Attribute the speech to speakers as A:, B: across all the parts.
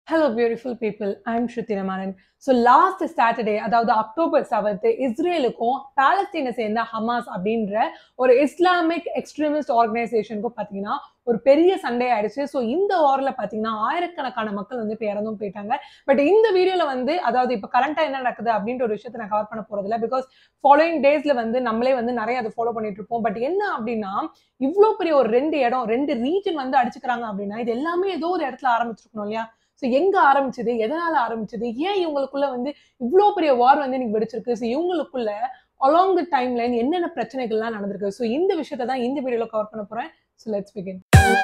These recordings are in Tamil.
A: hello beautiful people I'm Shruti Ramanan so last Saturday அதாவது அக்டோபர் செவன்த் இஸ்ரேலுக்கும் பாலஸ்தீனை சேர்ந்த ஹமாஸ் அப்படின்ற ஒரு இஸ்லாமிக் எக்ஸ்ட்ரீமிஸ்ட் ஆர்கனைசேஷனுக்கும் பார்த்தீங்கன்னா ஒரு பெரிய சண்டே ஆயிடுச்சு ஸோ இந்த வாரில் பார்த்தீங்கன்னா ஆயிரக்கணக்கான மக்கள் வந்து இப்போ இறந்தும் போயிட்டாங்க பட் இந்த வீடியோவில் வந்து அதாவது இப்போ கரண்ட்டாக என்ன நடக்குது அப்படின்ற ஒரு விஷயத்தை நான் கவர் பண்ண போகிறதில்ல பிகாஸ் ஃபாலோயிங் டேஸ்ல வந்து நம்மளே வந்து நிறைய அதை ஃபாலோ பண்ணிட்டு இருப்போம் பட் என்ன அப்படின்னா இவ்வளோ பெரிய ஒரு ரெண்டு இடம் ரெண்டு ரீஜன் வந்து அடிச்சுக்கிறாங்க அப்படின்னா இது எல்லாமே ஏதோ ஒரு இடத்துல ஆரம்பிச்சிருக்கணும் இல்லையா ஸோ எங்க ஆரம்பிச்சது எதனால ஆரம்பிச்சது ஏன் இவங்களுக்குள்ள வந்து இவ்வளோ பெரிய வார் வந்து எனக்கு வெடிச்சிருக்கு ஸோ இவங்களுக்குள்ள அலாங் த டைம் லைன் என்னென்ன பிரச்சனைகள்லாம் நடந்திருக்கு ஸோ இந்த விஷயத்தை தான் இந்த வீடியோல கவர் பண்ண போறேன் so let's begin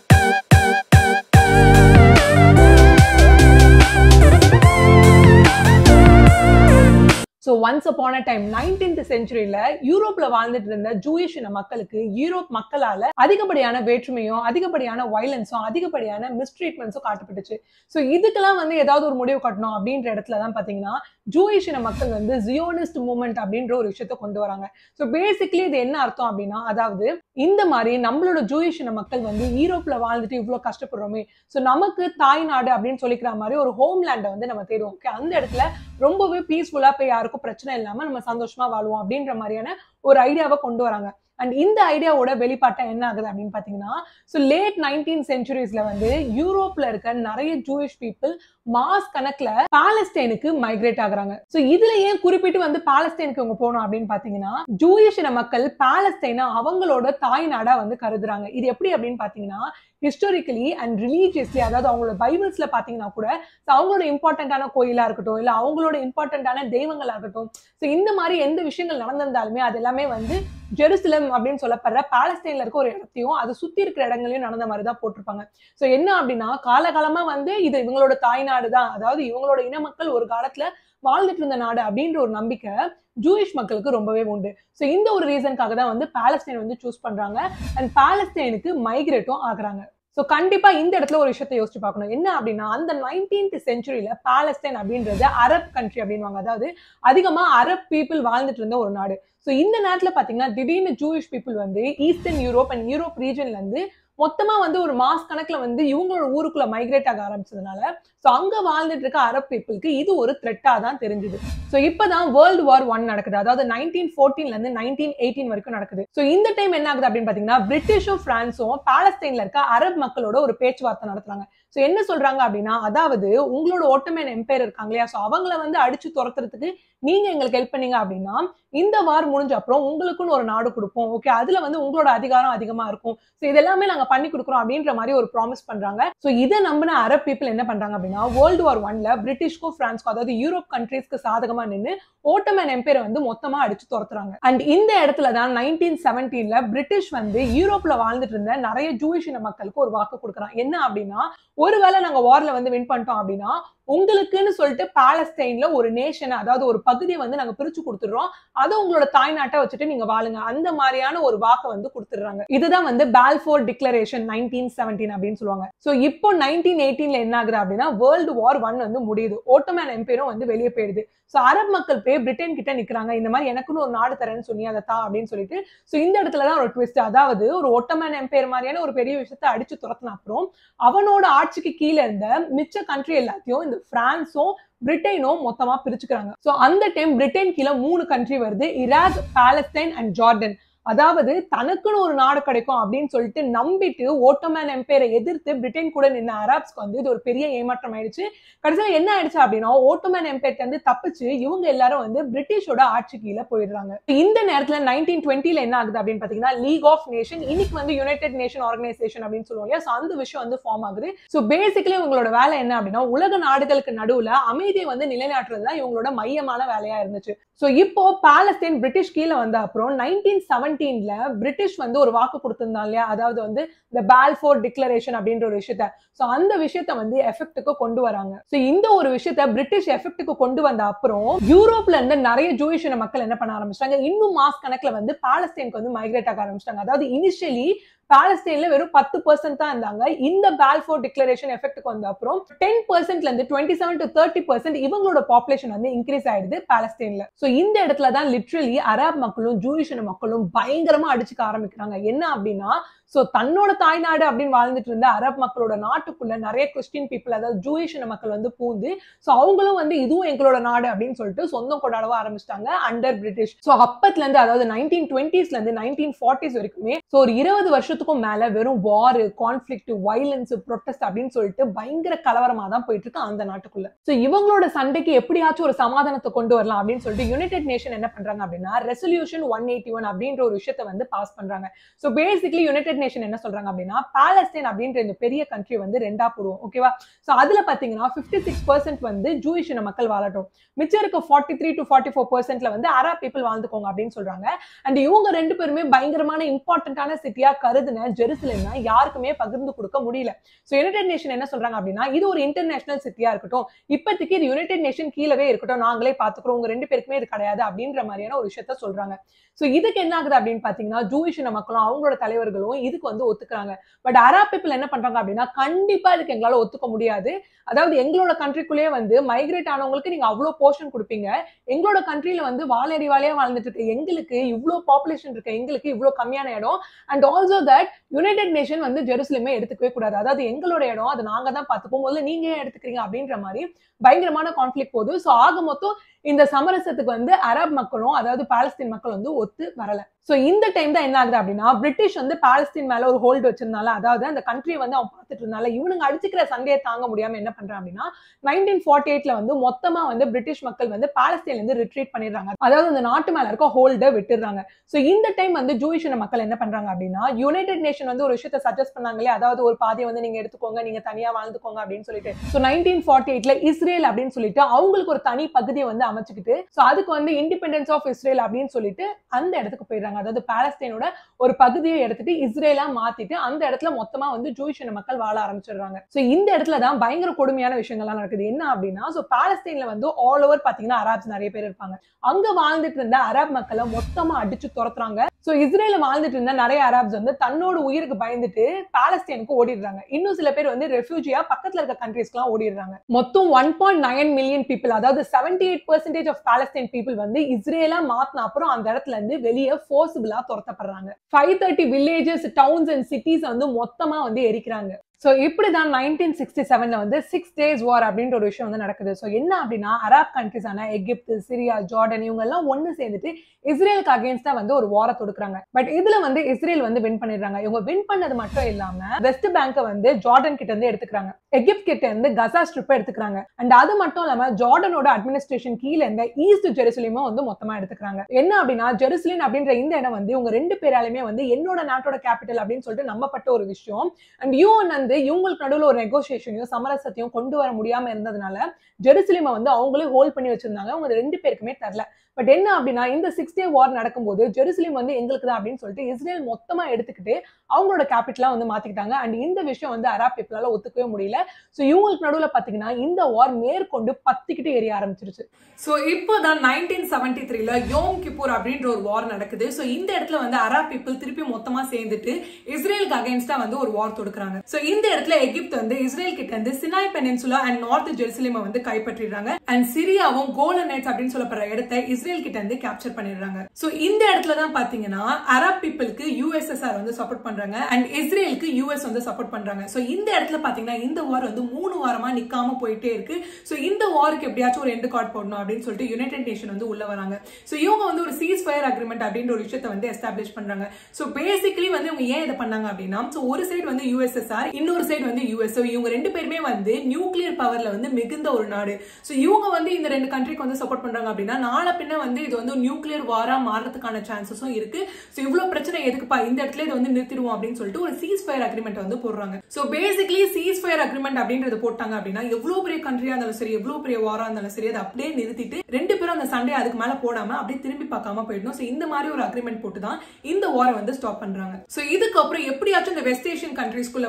A: so once upon a time nineteenth செஞ்சுரியில யூரோப்ல வாழ்ந்துட்டு இருந்த ஜூயிஷ் இன மக்களுக்கு யூரோப் மக்களால அதிகப்படியான வேற்றுமையும் அதிகப்படியான வயலன்ஸும் அதிகப்படியான மிஸ்ட்ரீட்மெண்ட்ஸும் காட்டப்பட்டுச்சு ஸோ இதுக்கெல்லாம் வந்து ஏதாவது ஒரு முடிவு கட்டணும் அப்படின்ற இடத்துல தான் பாத்தீங்கன்னா ஜூயிஷ் இன மக்கள் வந்து ஜியோனிஸ்ட் மூமெண்ட் அப்படின்ற ஒரு விஷயத்த கொண்டு வராங்க ஸோ பேசிக்லி இது என்ன அர்த்தம் அப்படின்னா அதாவது இந்த மாதிரி நம்மளோட ஜூயிஷ் இன மக்கள் வந்து யூரோப்ல வாழ்ந்துட்டு இவ்வளோ கஷ்டப்படுறோமே ஸோ நமக்கு தாய் நாடு அப்படின்னு சொல்லிக்கிற மாதிரி ஒரு ஹோம்லேண்டை வந்து நம்ம தேடுவோம் ஓகே அந்த இடத்துல ரொம்பவே பீஸ்ஃபுல்லா போய் யாருக்கும் பிரச்சனை இல்லாம நம்ம சந்தோஷமா வாழ்வோம் அப்படின்ற மாதிரியான ஒரு ஐடியாவை கொண்டு வராங்க அண்ட் இந்த ஐடியாவோட வெளிப்பாட்டை என்ன ஆகுது அப்படின்னு பாத்தீங்கன்னா ஸோ லேட் நைன்டீன் சென்ச்சுரிஸ்ல வந்து யூரோப்ல இருக்க நிறைய ஜூயிஷ் பீப்புள் மாஸ் கணக்குல பாலஸ்டைனுக்கு மைக்ரேட் ஆகுறாங்க ஸோ இதுல ஏன் குறிப்பிட்டு வந்து பாலஸ்டைனுக்கு இவங்க போகணும் அப்படின்னு பாத்தீங்கன்னா ஜூயிஷ் இன மக்கள் பாலஸ்டைனை அவங்களோட தாய் நாடா வந்து கருதுறாங்க இது எப்படி அப்படின்னு பாத்தீங்கன்னா ஹிஸ்டாரிக்கலி அண்ட் ரிலீஜியஸ்லி அதாவது அவங்களோட பைபிள்ஸ்ல பாத்தீங்கன்னா கூட அவங்களோட இம்பார்ட்டன்டான கோயிலா இருக்கட்டும் இல்ல அவங்களோட இம்பார்ட்டன்டான தெய்வங்களா இருக்கட்டும் ஸோ இந்த மாதிரி எந்த விஷயங்கள் நடந்திருந்தாலுமே அது எல்லாமே வந்து ஜெருசலம் அப்படின்னு சொல்லப்படுற பாலஸ்தீன்ல இருக்க ஒரு இடத்தையும் அதை சுத்தி இருக்கிற இடங்களையும் நடந்த மாதிரி தான் போட்டிருப்பாங்க ஸோ என்ன அப்படின்னா காலகாலமா வந்து இது இவங்களோட தாய்நாடு தான் அதாவது இவங்களோட இன மக்கள் ஒரு காலத்துல வாழ்ந்துட்டு இருந்த நாடு அப்படின்ற ஒரு நம்பிக்கை ஜூயிஷ் மக்களுக்கு ரொம்பவே உண்டு ஸோ இந்த ஒரு ரீசனுக்காக தான் வந்து பாலஸ்டைன் வந்து சூஸ் பண்றாங்க அண்ட் பாலஸ்டைனுக்கு மைக்ரேட்டும் ஆகுறாங்க ஸோ கண்டிப்பா இந்த இடத்துல ஒரு விஷயத்தை யோசிச்சு பார்க்கணும் என்ன அப்படின்னா அந்த நைன்டீன்த் செஞ்சுரியில பாலஸ்டைன் அப்படின்றது அரப் கண்ட்ரி அப்படின்வாங்க அதாவது அதிகமா அரப் பீப்புள் வாழ்ந்துட்டு இருந்த ஒரு நாடு ஸோ இந்த நேரத்துல பாத்தீங்கன்னா திடீர்னு ஜூயிஷ் பீப்புள் வந்து ஈஸ்டர்ன் யூரோப் அண்ட் யூரோப் ரீஜன்ல இருந்து மொத்தமா வந்து ஒரு மாஸ் கணக்குல வந்து இவங்களோட ஊருக்குள்ள மைக்ரேட் ஆக ஆரம்பிச்சதுனால ஸோ அங்க வாழ்ந்துட்டு இருக்க அரப் பீப்புளுக்கு இது ஒரு த்ரெட்டா தான் தெரிஞ்சுது ஸோ இப்பதான் வேர்ல்டு வார் ஒன் நடக்குது அதாவது நைன்டீன் ஃபோர்டீன்ல இருந்து நைன்டீன் எயிட்டீன் வரைக்கும் நடக்குது ஸோ இந்த டைம் என்ன ஆகுது அப்படின்னு பாத்தீங்கன்னா பிரிட்டிஷும் பிரான்ஸும் பாலஸ்தீன்ல இருக்க அரப் மக்களோட ஒரு பேச்சுவார்த்தை நடத்துறாங்க ஸோ என்ன சொல்றாங்க அப்படின்னா அதாவது உங்களோட ஒட்டமேன் எம்பையர் இருக்காங்க இல்லையா ஸோ அவங்கள வந்து அடிச்சு துரத்துறதுக்கு நீங்க எங்களுக்கு ஹெல்ப் பண்ணீங்க அப்படின்னா இந்த வார் முடிஞ்ச அப்புறம் உங்களுக்குன்னு ஒரு நாடு கொடுப்போம் ஓகே அதுல வந்து உங்களோட அதிகாரம் அதிகமா இருக்கும் ஸோ இதெல்லாமே நாங்க பண்ணி கொடுக்குறோம் அப்படின்ற மாதிரி ஒரு ப்ராமிஸ் பண்றாங்க ஸோ இதை நம்பின அரப் பீப்புள் என்ன பண்றாங்க அப்படின்னா வேர்ல்டு வார் ஒன்ல பிரிட்டிஷ்க்கும் பிரான்ஸ்க்கும் அதாவது யூரோப் கண்ட்ரீஸ்க்கு சாதகமா நின்று ஓட்டமேன் எம்பையரை வந்து மொத்தமா அடிச்சு துரத்துறாங்க அண்ட் இந்த இடத்துல தான் நைன்டீன் செவன்டீன்ல பிரிட்டிஷ் வந்து யூரோப்ல வாழ்ந்துட்டு இருந்த நிறைய ஜூயிஷ் இன மக்களுக்கு ஒரு வாக்கு கொடுக்குறாங்க என்ன அப்படின்னா ஒருவேளை நாங்க வார்ல வந்து வின் பண்ணிட்டோம் அப்படின்னா உங்களுக்குன்னு சொல்லிட்டு பாலஸ்டைன்ல ஒரு நேஷன் அதாவது ஒரு பகுதியை வந்து நாங்க பிரிச்சு கொடுத்துடுறோம் அதை உங்களோட தாய்நாட்டை வச்சுட்டு நீங்க வாழுங்க அந்த மாதிரியான ஒரு வாக்கை வந்து கொடுத்துடுறாங்க இதுதான் வந்து பால்ஃபோர் டிக்ளரேஷன் நைன்டீன் செவன்டீன் அப்படின்னு சொல்லுவாங்க சோ இப்போ நைன்டீன் எயிட்டீன்ல என்ன ஆகுது அப்படின்னா வேர்ல்டு வார் ஒன் வந்து முடியுது ஓட்டமேன் எம்பையரும் வந்து வெளியே போயிடுது ஸோ அரப் மக்கள் போய் பிரிட்டன் கிட்ட நிக்கிறாங்க இந்த மாதிரி எனக்குன்னு ஒரு நாடு தரேன்னு சொன்னி அதை தா அப்படின்னு சொல்லிட்டு ஸோ இந்த இடத்துல தான் ஒரு ட்விஸ்ட் அதாவது ஒரு ஒட்டமேன் எம்பையர் மாதிரியான ஒரு பெரிய விஷயத்த அடிச்சு துரத்தின அப்புறம் அவனோட ஆட்சிக்கு கீழே இருந்த மிச்ச கண்ட்ரி எல்லாத்தையும் இந்த பிரான்ஸும் பிரிட்டனும் மொத்தமா பிரிச்சுக்கிறாங்க ஸோ அந்த டைம் பிரிட்டன் கீழே மூணு கண்ட்ரி வருது இராக் பாலஸ்டைன் அண்ட் ஜார்டன் அதாவது தனக்குன்னு ஒரு நாடு கிடைக்கும் அப்படின்னு சொல்லிட்டு நம்பிட்டு ஓட்டோமேன் எம்பையரை எதிர்த்து பிரிட்டன் கூட நின்ன அரப்ஸ்க்கு வந்து இது ஒரு பெரிய ஏமாற்றம் ஆயிடுச்சு கடைசியில் என்ன ஆயிடுச்சு அப்படின்னா ஓட்டோமேன் எம்பையர் வந்து தப்பிச்சு இவங்க எல்லாரும் வந்து பிரிட்டிஷோட ஆட்சி கீழே போயிடுறாங்க இந்த நேரத்துல நைன்டீன் டுவெண்ட்டில என்ன ஆகுது அப்படின்னு பாத்தீங்கன்னா லீக் ஆஃப் நேஷன் இன்னைக்கு வந்து யுனைடெட் நேஷன் ஆர்கனைசேஷன் அப்படின்னு சொல்லுவோம் இல்லையா ஸோ அந்த விஷயம் வந்து ஃபார்ம் ஆகுது ஸோ பேசிக்கலி இவங்களோட வேலை என்ன அப்படின்னா உலக நாடுகளுக்கு நடுவுல அமைதியை வந்து நிலைநாட்டுறது தான் இவங்களோட மையமான வேலையா இருந்துச்சு ஸோ இப்போ பாலஸ்தீன் பிரிட்டிஷ் கீழே வந்த அப்புறம் நைன்டீன் செவன்டீன்ல பிரிட்டிஷ் வந்து ஒரு வாக்கு கொடுத்திருந்தாங்க இல்லையா அதாவது வந்து இந்த பால்ஃபோர் டிக்ளரேஷன் அப்படின்ற ஒரு விஷயத்த ஸோ அந்த விஷயத்த வந்து எஃபெக்ட்டுக்கு கொண்டு வராங்க ஸோ இந்த ஒரு விஷயத்த பிரிட்டிஷ் எஃபெக்ட்டுக்கு கொண்டு வந்த அப்புறம் யூரோப்ல இருந்து நிறைய ஜூயிஷ் மக்கள் என்ன பண்ண ஆரம்பிச்சிட்டாங்க இன்னும் மாஸ் கணக்குல வந்து பாலஸ்தீனுக்கு வந்து மைக்ரேட் ஆக ஆரம்பிச்சிட்டாங்க அதாவது இனிஷியலி பாலஸ்தீன்ல வெறும் பத்து பர்சன்ட் தான் இருந்தாங்க இந்த பால்ஃபோர் டிக்ளரேஷன் எஃபெக்ட்டுக்கு வந்த அப்புறம் டென் பர்சன்ட்ல இருந்து twenty seven to thirty percent இவங்களோட பாப்புலேஷன் வந்து இன்க்ரீஸ் ஆயிடுது பாலஸ்தீன்ல சோ இந்த இடத்துல தான் லிட்ரலி அரப் மக்களும் ஜூயிஷ் மக்களும் பயங்கரமா அடிச்சுக்க ஆரம்பிக்கிறாங்க என்ன அப்படின்னா சோ தன்னோட தாய்நாடு அப்படின்னு வாழ்ந்துட்டு இருந்த அரப் மக்களோட நாட்டுக்குள்ள நிறைய கிறிஸ்டின் பீப்புள் அதாவது ஜூயிஷ் இன மக்கள் வந்து பூந்து சோ அவங்களும் வந்து இதுவும் எங்களோட நாடு அப்படின்னு சொல்லிட்டு சொந்தம் கொண்டாடவா ஆரம்பிச்சிட்டாங்க அண்டர் பிரிட்டிஷ் சோ அப்பத்துல இருந்து அதாவது நைன்டீன் டுவெண்ட்டிஸ்ல இருந்து நைன்டீன் ஃபார்ட்டிஸ் வரைக்குமே சோ ஒரு இருபது வருஷத்துக்கும் மேல வெறும் வார் கான்ஃபிளிக்ட் வைலன்ஸ் ப்ரொட்டஸ்ட் அப்படின்னு சொல்லிட்டு பயங்கர கலவரமா தான் போயிட்டு இருக்கு அந்த நாட்டுக்குள்ள சோ இவங்களோட சண்டைக்கு எப்படியாச்சும் ஒரு சமாதானத்தை கொண்டு வரலாம் அப்படின்னு சொல்லிட்டு யுனைடெட் நேஷன் என்ன பண்றாங்க அப்படின்னா ரெசல்யூஷன் ஒன் எயிட்டி ஒன் அப்படின்ற ஒரு விஷயத்த வந்து பாஸ் பண்றாங்க சோ பேசிக்லி யுனைடெட் நேஷன் என்ன சொல்றாங்க அப்படின்னா பாலஸ்தீன் அப்படின்ற இந்த பெரிய கண்ட்ரி வந்து ரெண்டா போடுவோம் ஓகேவா சோ அதுல பாத்தீங்கன்னா பிப்டி சிக்ஸ் பர்சன்ட் வந்து ஜூயிஷ் இன மக்கள் வாழட்டும் மிச்சம் இருக்க forty three to forty four பர்சன்ட்ல வந்து அரா பீப்புள் வாழ்ந்துக்கோங்க அப்படின்னு சொல்றாங்க அண்ட் இவங்க ரெண்டு பேருமே பயங்கரமான இம்பார்ட்டன்டான சிட்டியா கருதுன ஜெருசலேம் யாருக்குமே பகிர்ந்து கொடுக்க முடியல சோ யுனைடெட் நேஷன் என்ன சொல்றாங்க அப்படின்னா இது ஒரு இன்டர்நேஷனல் சிட்டியா இருக்கட்டும் இப்போதைக்கு இது யுனைடெட் நேஷன் கீழவே இருக்கட்டும் நாங்களே பாத்துக்கிறோம் உங்க ரெண்டு பேருக்குமே இது கிடையாது அப்படின்ற மாதிரியான ஒரு விஷயத்த சொல்றாங்க சோ இதுக்கு என்ன ஆகுது அப்படின்னு பாத்தீங்கன்னா ஜூயிஷ் இன மக்களும் அவங்களோட தலைவர்களும் இதுக்கு வந்து ஒத்துக்கிறாங்க பட் அரா பீப்புள் என்ன பண்றாங்க அப்படின்னா கண்டிப்பா இதுக்கு எங்களால ஒத்துக்க முடியாது அதாவது எங்களோட கண்ட்ரிக்குள்ளேயே வந்து மைக்ரேட் ஆனவங்களுக்கு நீங்க அவ்வளவு போர்ஷன் கொடுப்பீங்க எங்களோட கண்ட்ரில வந்து வாழறி வாழையா வாழ்ந்துட்டு இருக்க எங்களுக்கு இவ்வளவு பாப்புலேஷன் இருக்க எங்களுக்கு இவ்வளவு கம்மியான இடம் and also that United Nation வந்து ஜெருசலேமே எடுத்துக்கவே கூடாது அதாவது எங்களோட இடம் அது நாங்க தான் பார்த்துப்போம் முதல்ல நீங்க ஏன் எடுத்துக்கிறீங்க அப்படின்ற மாதிரி பயங்கரமான கான்ஃபிளிக் போகுது ஸோ ஆக மொத்தம் இந்த சமரசத்துக்கு வந்து அரப் மக்களும் அதாவது பாலஸ்தீன் மக்கள் வந்து ஒத்து வரல சோ இந்த டைம் தான் என்ன ஆகுது அப்படின்னா பிரிட்டிஷ் வந்து பாலஸ்தீன் மேல ஒரு ஹோல்டு வச்சிருந்தால அதாவது அந்த கண்ட்ரியை வந்து அவன் பார்த்துட்டு இருந்தால இவனுங்க அடிச்சுக்கிற சண்டையை தாங்க முடியாம என்ன பண்றான் அப்படின்னா நைன்டீன் ஃபார்ட்டி எயிட்ல வந்து மொத்தமா வந்து பிரிட்டிஷ் மக்கள் வந்து பாலஸ்தீன்ல இருந்து ரிட்ரீட் பண்ணிடுறாங்க அதாவது அந்த நாட்டு மேல இருக்க ஹோல்டை விட்டுறாங்க சோ இந்த டைம் வந்து ஜூயிஷ் மக்கள் என்ன பண்றாங்க அப்படின்னா யுனைடெட் நேஷன் வந்து ஒரு விஷயத்த சஜஸ்ட் பண்ணாங்களே அதாவது ஒரு பாதையை வந்து நீங்க எடுத்துக்கோங்க நீங்க தனியா வாழ்ந்துக்கோங்க அப்படின்னு சொல்லிட்டு சோ நைன்டீன் ஃபார்ட்டி எயிட்ல இஸ்ரேல் அப்படின்னு சொல்லிட்டு அவங்களுக்கு ஒரு தனி பகுதியை வந்து அமைச்சுக்கிட்டு சோ அதுக்கு வந்து இண்டிபெண்டன்ஸ் ஆஃப் இஸ்ரேல் அப்படின்னு சொல்லிட்டு அந்த இடத்துக்கு போயிடுறாங்க அதாவது பாலஸ்தீனோட ஒரு பகுதியை எடுத்துட்டு இஸ்ரேலா மாத்திட்டு அந்த இடத்துல மொத்தமா வந்து ஜூயிஷ் இன மக்கள் வாழ ஆரம்பிச்சிடுறாங்க சோ இந்த இடத்துல தான் பயங்கர கொடுமையான விஷயங்கள்லாம் நடக்குது என்ன அப்படின்னா சோ பாலஸ்தீன்ல வந்து ஆல் ஓவர் பாத்தீங்கன்னா அரப்ஸ் நிறைய பேர் இருப்பாங்க அங்க வாழ்ந்துட்டு இருந்த அரப் மக்களை மொத்தமா அடிச்சு துரத்துறாங்க சோ இஸ்ரேல வாழ்ந்துட்டு இருந்த நிறைய அரப்ஸ் வந்து தன்னோட உயிருக்கு பயந்துட்டு பாலஸ்தீனுக்கு ஓடிடுறாங்க இன்னும் சில பேர் வந்து ரெஃப்யூஜியா பக்கத்துல இருக்க கண்ட்ரீஸ்க்கு எல்லாம் ஓடிடுறாங்க மொத்தம் one point nine million people அதாவது seventy eight percentage of Palestine people வந்து இஸ்ரேலா மாத்தின அப்புறம் அந்த இடத்துல இருந்து வெளியே ஃபோர்ஸபிளா துரத்தப்படுறாங்க five thirty villages towns and cities வந்து மொத்தமா வந்து எரிக்கிறாங்க ஸோ இப்படிதான் நைன்டீன் சிக்ஸ்டி செவன்ல வந்து சிக்ஸ் டேஸ் வார் அப்படின்ற ஒரு விஷயம் வந்து நடக்குது ஸோ என்ன அப்படின்னா அரப் கண்ட்ரிஸான எகிப்து சிரியா ஜார்டன் இவங்க எல்லாம் ஒன்று சேர்ந்துட்டு இஸ்ரேலுக்கு அகேன்ஸ்டா வந்து ஒரு வார தொடுக்குறாங்க பட் இதுல வந்து இஸ்ரேல் வந்து வின் பண்ணிடுறாங்க இவங்க வின் பண்ணது மட்டும் இல்லாம வெஸ்ட் பேங்கை வந்து ஜார்டன் கிட்ட இருந்து எடுத்துக்கிறாங்க எகிப்த் கிட்ட இருந்து கசா ஸ்ட்ரிப் எடுத்துக்கிறாங்க அண்ட் அது மட்டும் இல்லாம ஜார்டனோட அட்மினிஸ்ட்ரேஷன் கீழே இருந்த ஈஸ்ட் ஜெருசலேமும் வந்து மொத்தமா எடுத்துக்கிறாங்க என்ன அப்படின்னா ஜெருசலேம் அப்படின்ற இந்த இடம் வந்து இவங்க ரெண்டு பேராலுமே வந்து என்னோட நாட்டோட கேபிட்டல் அப்படின்னு சொல்லிட்டு நம்பப்பட்ட ஒரு விஷயம் அண்ட் யூஎன் வந்து இவங்களுக்கு நடுவில் ஒரு நெகோசியேஷனையும் சமரசத்தையும் கொண்டு வர முடியாம இருந்ததுனால ஜெருசலேமை வந்து அவங்களே ஹோல்ட் பண்ணி வச்சிருந்தாங்க அவங்க ரெண்டு பேருக்குமே தரல பட் என்ன அப்படின்னா இந்த சிக்ஸ் டே வார் நடக்கும்போது ஜெருசலேம் வந்து எங்களுக்கு தான் அப்படின்னு சொல்லிட்டு இஸ்ரேல் மொத்தமா எடுத்துக்கிட்டு அவங்களோட கேபிட்டலா வந்து மாத்திக்கிட்டாங்க அண்ட் இந்த விஷயம் வந்து அரப் பீப்புளால ஒத்துக்கவே முடியல ஸோ இவங்களுக்கு நடுவில் பாத்தீங்கன்னா இந்த வார் மேற்கொண்டு பத்திக்கிட்டு எரிய ஆரம்பிச்சிருச்சு
B: ஸோ இப்போதான் நைன்டீன் செவன்டி த்ரீல யோம் கிப்பூர் அப்படின்ற ஒரு வார் நடக்குது ஸோ இந்த இடத்துல வந்து அரப் பீப்புள் திருப்பி மொத்தமா சேர்ந்துட்டு இஸ்ரேலுக்கு அகைன்ஸ்டா வந்து ஒரு வார் தொடுக்குறாங்க ஸோ இந்த இடத்துல எகிப்து வந்து இஸ்ரேல் கிட்ட இருந்து சினாய் பெனின்சுலா அண்ட் நார்த் ஜெருசலேமை வந்து கைப்பற்றிடுறாங்க அண்ட் சிரியாவும் கோலநெட்ஸ் அப்படின்னு சொல்லப்படுற இடத்தை இஸ்ரேல் கிட்ட இருந்து கேப்சர் பண்ணிடுறாங்க ஸோ இந்த இடத்துல தான் பாத்தீங்கன்னா அரப் பீப்புளுக்கு யூஎஸ்எஸ்ஆர் வந்து சப்போர்ட் பண்றாங்க அண்ட் இஸ்ரேலுக்கு யூஎஸ் வந்து சப்போர்ட் பண்றாங்க ஸோ இந்த இடத்துல பாத்தீங்கன்னா இந்த வார் வந்து மூணு வாரமா நிக்காம போயிட்டே இருக்கு ஸோ இந்த வாருக்கு எப்படியாச்சும் ஒரு எண்டு கார்டு போடணும் அப்படின்னு சொல்லிட்டு யுனைடெட் நேஷன் வந்து உள்ள வராங்க ஸோ இவங்க வந்து ஒரு சீஸ் ஃபயர் அக்ரிமெண்ட் அப்படின்ற ஒரு விஷயத்தை வந்து எஸ்டாப்ளிஷ் பண்றாங்க ஸோ பேசிக்கலி வந்து இவங்க ஏன் இதை பண்ணாங்க அப்படின்னா ஸோ ஒரு சைடு வந்து யூஎஸ்எஸ்ஆர் இன்னொரு சைடு வந்து யூஎஸ் இவங்க ரெண்டு பேருமே வந்து நியூக்ளியர் பவர்ல வந்து மிகுந்த ஒரு நாடு ஸோ இவங்க வந்து இந்த ரெண்டு கண்ட்ரிக்கு வந்து சப்போர்ட் பண்றாங்க அப்படின்னா நாளை பின்ன வந்து இது வந்து நியூக்ளியர் வாரா மாறதுக்கான சான்சஸும் இருக்கு ஸோ இவ்வளவு பிரச்சனை எதுக்குப்பா இந்த இடத்துல இதை வந்து நிறுத்திடுவோம் அப்படின்னு சொல்லிட்டு ஒரு சீஸ் ஃபயர் அக்ரிமெண்ட் வந்து போடுறாங்க so basically ceasefire agreement அப்படின்றது போட்டாங்க அப்படின்னா எவ்வளவு பெரிய கண்ட்ரியா இருந்தாலும் சரி எவ்வளவு பெரிய வாரா இருந்தாலும் சரி அதை அப்படியே நிறுத்திட்டு ரெண்டு பேரும் அந்த சண்டே அதுக்கு மேல போடாம அப்படியே திரும்பி பார்க்காம போயிடணும் ஸோ இந்த மாதிரி ஒரு அக்ரிமெண்ட் போட்டு தான் இந்த வாரை வந்து ஸ்டாப் பண்றாங்க ஸோ இதுக்கப்புறம் எப்படியாச்சும் இந்த வெஸ்ட் ஏஷியன் கண்ட்ரீஸ்குள்ள வந்து ஒரு அமைதி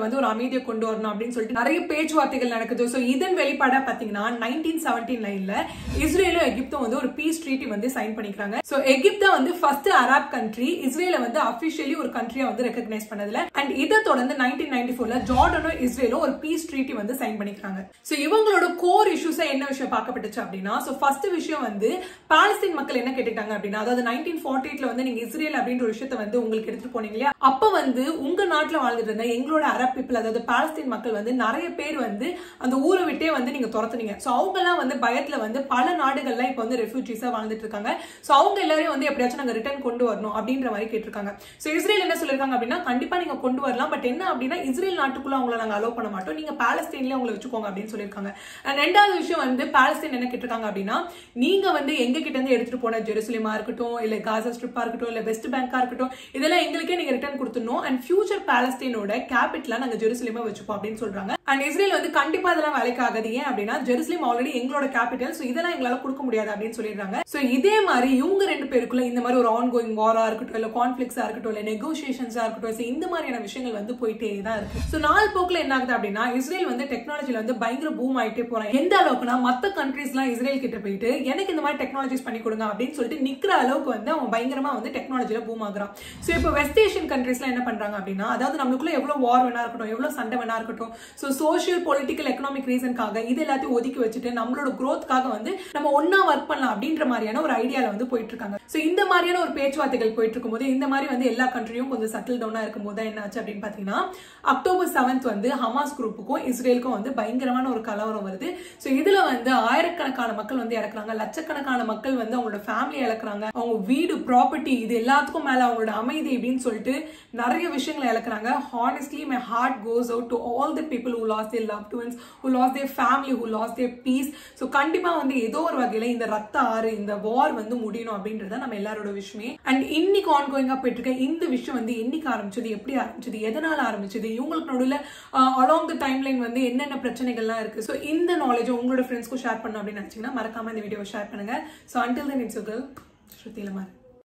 B: அமைதியை கொண்டு வரணும் அப்படின்னு சொல்லிட்டு நிறைய பேச்சுவார்த்தைகள் நடக்குது ஸோ இதன் வெளிப்பாடா பாத்தீங்கன்னா நைன்டீன் செவன்டி நைன்ல இஸ்ரேலும் எகிப்தும் வந்து ஒரு பீஸ் ட்ரீட்டி வந்து சைன் பண்ணிக்கிறாங்க ஸோ எகிப்தா வந்து ஃபர்ஸ்ட் அரப் கண்ட்ரி இஸ்ரேல வந்து அபிஷியலி ஒரு கண்ட்ரியா வந்து ரெகக்னைஸ் பண்ணதுல அண்ட் இதை தொடர்ந்து நைன்டீன் நைன்டி ஃபோர்ல ஜார்டனும் இஸ்ரேலும் ஒரு பீஸ் ட்ரீட்டி வந்து சைன் பண்ணிக்கிறாங்க ஸோ இவங்களோட கோர் இஷ்யூஸ் என்ன விஷயம் பார்க்கப்பட்டுச்சு அப்படின்னா ஸோ ஃபர்ஸ்ட் விஷயம் வந்து பாலஸ்தீன் மக்கள் என்ன கேட்டுட்டாங்க அப்படின்னா அதாவது நைன்டீன் ஃபார்ட்டி எயிட்ல வந்து நீங்க இஸ்ரேல் அப்படின்ற ஒரு விஷயத்த வந்து உங்களுக்கு எடுத்துட்டு போனீங்க இல்லையா அப்ப வந்து உங்க நாட்டுல வாழ்ந்துட்டு இருந்த எங்களோட அரப் பீப்புள் அதாவது பாலஸ்தீன் மக்கள் வந்து நிறைய பேர் வந்து அந்த ஊரை விட்டே வந்து நீங்க துரத்துனீங்க ஸோ அவங்க எல்லாம் வந்து பயத்துல வந்து பல நாடுகள்ல இப்ப வந்து ரெஃப்யூஜிஸா வாழ்ந்துட்டு இருக்காங்க ஸோ அவங்க எல்லாரையும் வந்து எப்படியாச்சும் நாங்க ரிட்டர்ன் கொண்டு வரணும் அப்படின்ற மாதிரி கேட்டிருக்காங்க ஸோ இஸ்ரேல் என்ன சொல்லிருக்காங்க அப்படின்னா கண்டிப்பா நீங்க கொண்டு வரலாம் பட் என்ன அப்படின்னா இஸ்ரேல் நாட்டுக்குள்ள அவங்கள நாங்க அலோவ் பண்ண மாட்டோம் நீங்க பாலஸ்தீன்ல உங்களை வச்சுக்கோங்க அப்படின்னு சொல்லியிருக்காங்க And ரெண்டாவது விஷயம் வந்து பாலஸ்தீன் என்ன கேட்டிருக்காங்க அப்படின்னா நீங்க வந்து எங்க கிட்ட இருந்து எடுத்துட்டு போன ஜெருசலேமா இருக்கட்டும் இல்ல காசா ஸ்ட்ரிப்பா இருக்கட்டும் இல்ல வெஸ்ட் பேங்கா இருக்கட்டும் இதெல்லாம் எங்களுக்கே நீங்க ரிட்டர்ன் கொடுத்துடணும் அண்ட் ஃபியூச்சர் பாலஸ்தீனோட கேபிட்டலா நாங்க ஜெருசலேமா வச்சுப்போம் அப்படின்னு சொல்றாங்க அண்ட் இஸ்ரேல் வந்து கண்டிப்பா இதெல்லாம் வேலைக்கு ஆகாது ஏன் அப்படின்னா ஜெருசலேம் ஆல்ரெடி எங்களோட கேபிட்டல் ஸோ இதெல்லாம் எங்களால கொடுக்க முடியாது அப்படின்னு சொல்லிடுறாங்க ஸோ இதே மாதிரி இவங்க ரெண்டு பேருக்குள்ள இந்த மாதிரி ஒரு ஆன் கோயிங் வாரா இருக்கட்டும் இல்ல கான்ஃபிளிக்ஸா இருக்கட்டும் இல்ல நெகோசியேஷன்ஸா இருக்கட்டும் so இந்த மாதிரியான விஷயங்கள் வந்து போயிட்டே தான் இருக்கு ஸோ நாள் போக்குல என்ன ஆகுது அப்படின்னா இஸ்ரேல் வந்து டெக்னாலஜில வந்து பயங்கர பூம் ஆயிட்டே போறாங்க எந்த அளவுக்குனா மத்த கண்ட்ரீஸ் எல்லாம் இஸ்ரேல் கிட்ட போயிட்டு எனக்கு இந்த மாதிரி டெக்னாலஜிஸ் பண்ணி கொடுங்க அப்படின்னு சொல்லிட்டு நிக்கிற அளவுக்கு வந்து அவன் பயங்கரமா வந்து டெக்னாலஜில பூம் ஆகுறான் ஸோ இப்போ வெஸ்ட் ஏஷியன் கண்ட்ரீஸ்லாம் என்ன பண்றாங்க அப்படின்னா அதாவது நம்மளுக்குள்ள எவ்வளவு வார் வேணா இருக்கட்டும் எவ்வளவு சண்டை வேணா இருக்கட்டும் ஸோ சோஷியல் பொலிட்டிக்கல் எக்கனாமிக் ரீசனுக்காக இது எல்லாத்தையும் ஒதுக்கி வச்சுட்டு நம்மளோட growthக்காக வந்து நம்ம ஒன்னா ஒர்க் பண்ணலாம் அப்படின்ற மாதிரியான ஒரு ஐடியால வந்து போயிட்டு இருக்காங்க ஸோ இந்த மாதிரியான ஒரு பேச்சுவார்த்தைகள் போயிட்டு இருக்கும்போது இந்த மாதிரி வந்து எல்லா கண்ட்ரியும் கொஞ்சம் செட்டில் டவுனா இருக்கும்போது தான் என்னாச்சு அப்படின்னு பாத்தீங்கன்னா அக்டோபர் செவன்த் வந்து ஹமாஸ் குரூப்புக்கும் இஸ்ரேலுக்கும் வந்து பயங்கரமான ஒரு கலவரம் வருது ஸோ இதுல வந்து ஆயிரக்கணக்கான மக்கள் வந்து இறக்குறாங்க லட்சக்கணக்கான மக்கள் வந்து அவங்களோட ஃபேமிலி இழக்கிறாங்க அவங்க வீடு ப்ராப்பர்ட்டி இது எல்லாத்துக்கும் மேல அவங்களோட அமைதி அப்படின்னு சொல்லிட்டு நிறைய விஷயங்களை இழக்கிறாங்க honestly my heart goes out to all the people who lost their love ones who lost their family who lost their peace so கண்டிப்பா வந்து ஏதோ ஒரு வகையில இந்த ரத்த ஆறு இந்த வார் வந்து முடியணும் அப்படின்றத நம்ம எல்லாரோட விஷயமே அண்ட் இன்னைக்கு ஆன் கோயிங்கா போயிட்டு இருக்க இந்த விஷயம் வந்து என்னைக்கு ஆரம்பிச்சது எப்படி ஆரம்பிச்சது எதனால ஆரம்பிச்சது இவங்களுக்கு நடுவில் அலாங் த டைம் லைன் வந்து என்னென்ன பிரச்சனைகள்லாம் இருக்கு ஸோ இந்த நாலேஜ் உங்களோட ஃப்ரெண்ட்ஸ்க்கும் ஷேர் பண்ணணும் அப்படின்னு நினைச்சீங்கன்னா மறக்காம இந்த வீடியோவை ஷேர் பண்ணுங்க so until then it's girl ஸ்ருதிலமார்